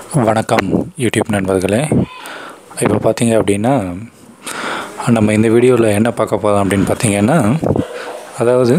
வணக்கம் யூடியூப் நண்பர்களே இப்போ பார்த்தீங்க அப்படின்னா நம்ம இந்த வீடியோவில் என்ன பார்க்க போகிறோம் அப்படின்னு பார்த்தீங்கன்னா அதாவது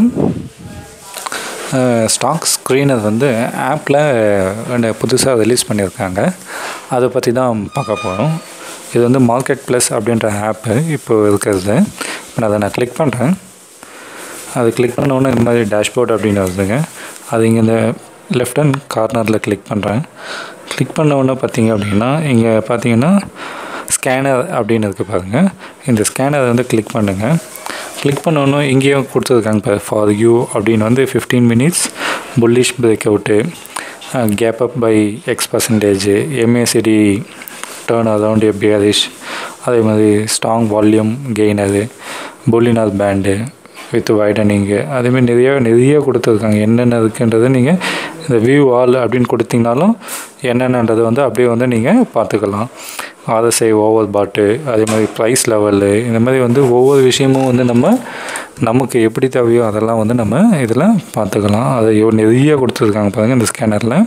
ஸ்டாக் ஸ்க்ரீனர் வந்து ஆப்பில் ரெண்டு புதுசாக ரிலீஸ் பண்ணியிருக்காங்க அதை பற்றி தான் பார்க்க போகிறோம் இது வந்து மார்க்கெட் ப்ளஸ் அப்படின்ற ஆப்பு இப்போ இருக்கிறது இப்போ நான் அதை நான் கிளிக் பண்ணுறேன் அது கிளிக் பண்ண உடனே இந்த மாதிரி டேஷ்போர்ட் அப்படின்னு வருதுங்க அது இங்கே இந்த லெஃப்ட் ஹேண்ட் கார்னரில் கிளிக் பண்ணுறேன் கிளிக் பண்ண உடனே பார்த்தீங்க அப்படின்னா இங்கே பார்த்தீங்கன்னா ஸ்கேனர் அப்படின்னு இருக்குது பாருங்கள் இந்த ஸ்கேனரை வந்து கிளிக் பண்ணுங்கள் கிளிக் பண்ண உடனே இங்கேயும் கொடுத்துருக்காங்க பாரு ஃபார் யூ அப்படின்னு வந்து fifteen minutes bullish break out gap up by X percentage MACD turn around A bearish அதே மாதிரி strong volume gainer bollinger band with widening அதேமாதிரி நிறைய நிறைய கொடுத்துருக்காங்க என்னென்ன இருக்குன்றது நீங்கள் இந்த வியூ ஆல் அப்படின்னு கொடுத்தீங்கனாலும் என்னென்னன்றது வந்து அப்படியே வந்து நீங்கள் பார்த்துக்கலாம் ஆர்எஸ்ஐ ஓவர் பாட்டு அதே மாதிரி ப்ரைஸ் லெவலு இந்த மாதிரி வந்து ஒவ்வொரு விஷயமும் வந்து நம்ம நமக்கு எப்படி தேவையோ அதெல்லாம் வந்து நம்ம இதில் பார்த்துக்கலாம் அதை நிறைய கொடுத்துருக்காங்க பாருங்கள் இந்த ஸ்கேனரில்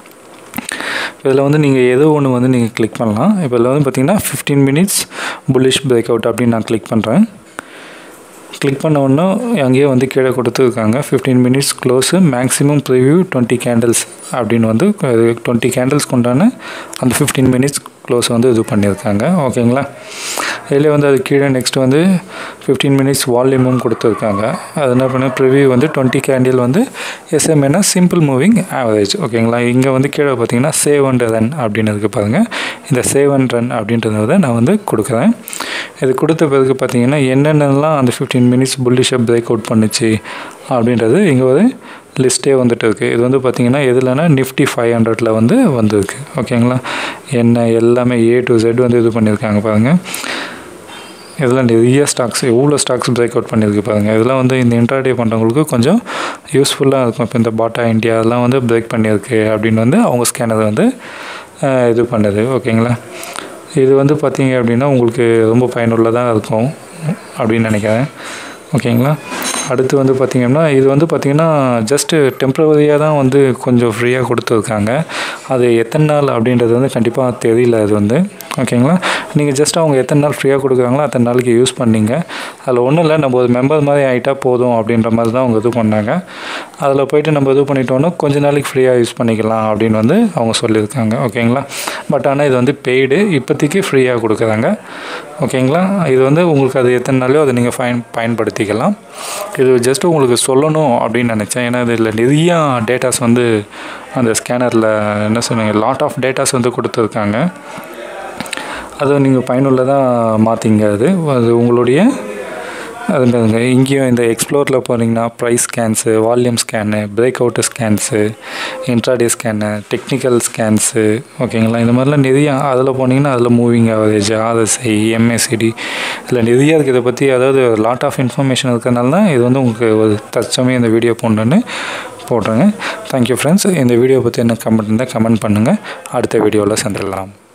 இதில் வந்து நீங்கள் எதோ ஒன்று வந்து நீங்கள் கிளிக் பண்ணலாம் இப்போ இதில் வந்து பார்த்தீங்கன்னா fifteen minutes bullish break out அப்படின்னு நான் கிளிக் பண்ணுறேன் கிளிக் பண்ண உடனே அங்கேயே வந்து கீழே கொடுத்துருக்காங்க fifteen minutes close maximum preview twenty candles அப்படின்னு வந்து டுவெண்ட்டி கேண்டில்ஸ்க்கு உண்டான அந்த ஃபிஃப்டீன் மினிட்ஸ் க்ளோஸ் வந்து இது பண்ணியிருக்காங்க ஓகேங்களா இதில் வந்து அது கீழே நெக்ஸ்ட் வந்து ஃபிஃப்டீன் மினிட்ஸ் வால்யூமும் கொடுத்துருக்காங்க அது என்ன பண்ண ப்ரிவ்யூ வந்து டுவெண்ட்டி கேண்டில் வந்து எஸ்எம்ஏனா சிம்பிள் மூவிங் ஆவரேஜ் ஓகேங்களா இங்கே வந்து கீழே பார்த்தீங்கன்னா சேவ் அண்ட் ரன் அப்படின்னு இருக்குது பாருங்கள் இந்த சேவ் அண்ட் ரன் அப்படின்றத நான் வந்து கொடுக்குறேன் இது கொடுத்த பிறகு பார்த்தீங்கன்னா என்னென்னலாம் அந்த ஃபிஃப்டீன் மினிட்ஸ் புல்லிஷை பிரேக் அவுட் பண்ணுச்சு அப்படின்றது இங்கே ஒரு லிஸ்ட்டே வந்துட்டு இருக்குது இது வந்து பார்த்திங்கன்னா எதுலனா நிஃப்டி ஃபைவ் ஹண்ட்ரடில் வந்து வந்திருக்கு ஓகேங்களா என்ன எல்லாமே ஏ டு ஜெட் வந்து இது பண்ணியிருக்காங்க பாருங்கள் இதெல்லாம் நிறைய ஸ்டாக்ஸ் எவ்வளோ ஸ்டாக்ஸ் பிரேக் அவுட் பண்ணியிருக்கு பாருங்கள் இதெல்லாம் வந்து இந்த இன்ட்ராடே பண்ணுறவங்களுக்கு கொஞ்சம் யூஸ்ஃபுல்லாக இருக்கும் இப்போ இந்த பாட்டா இந்தியா அதெல்லாம் வந்து பிரேக் பண்ணியிருக்கு அப்படின்னு வந்து அவங்க ஸ்கேனர் வந்து இது பண்ணுது ஓகேங்களா இது வந்து பார்த்தீங்க அப்படின்னா உங்களுக்கு ரொம்ப பயனுள்ளதாக இருக்கும் அப்படின்னு நினைக்கிறேன் ஓகேங்களா அடுத்து வந்து பார்த்திங்கன்னா இது வந்து பார்த்திங்கன்னா ஜஸ்ட்டு டெம்ப்ரவரியாக தான் வந்து கொஞ்சம் ஃப்ரீயாக கொடுத்துருக்காங்க அது எத்தனை நாள் அப்படின்றது வந்து கண்டிப்பாக தெரியல அது வந்து ஓகேங்களா நீங்கள் ஜஸ்ட் அவங்க எத்தனை நாள் ஃப்ரீயாக கொடுக்குறாங்களோ அத்தனை நாளைக்கு யூஸ் பண்ணிங்க அதில் ஒன்றும் இல்லை நம்ம ஒரு மெம்பர் மாதிரி ஆகிட்டா போதும் அப்படின்ற மாதிரி தான் அவங்க இது பண்ணாங்க அதில் போயிட்டு நம்ம இது பண்ணிட்டோன்னா கொஞ்ச நாளைக்கு ஃப்ரீயாக யூஸ் பண்ணிக்கலாம் அப்படின்னு வந்து அவங்க சொல்லியிருக்காங்க ஓகேங்களா பட் ஆனால் இது வந்து பெய்டு இப்போதைக்கு ஃப்ரீயாக கொடுக்குறாங்க ஓகேங்களா இது வந்து உங்களுக்கு அது எத்தனை நாளையோ அதை நீங்கள் ஃபைன் பயன்படுத்திக்கலாம் இது ஜஸ்ட் உங்களுக்கு சொல்லணும் அப்படின்னு நினச்சேன் ஏன்னா இதில் நிறையா டேட்டாஸ் வந்து அந்த ஸ்கேனரில் என்ன சொன்னீங்க லாட் ஆஃப் டேட்டாஸ் வந்து கொடுத்துருக்காங்க அதை நீங்கள் பயனுள்ளதாக மாற்றிங்க அது அது உங்களுடைய அதுங்க இங்கேயும் இந்த எக்ஸ்ப்ளோரில் போனீங்கன்னா price scans volume scan break out scans intraday scan technical scans ஓகேங்களா இந்த மாதிரிலாம் நிறைய அதில் போனீங்கன்னா அதில் மூவிங் ஆவரேஜ் ஆர்எஸ்ஐ எம்எஸ்சிடி இதில் நிறைய இருக்குது இதை பற்றி அதாவது லாட் ஆஃப் இன்ஃபர்மேஷன் இருக்கிறனால தான் இது வந்து உங்களுக்கு ஒரு தற்சமயம் இந்த வீடியோ போடணுன்னு போடுறேங்க தேங்க்யூ ஃப்ரெண்ட்ஸ் இந்த வீடியோ பற்றி என்ன கமெண்ட் இருந்தால் கமெண்ட் பண்ணுங்கள் அடுத்த வீடியோவில் சென்றுடலாம்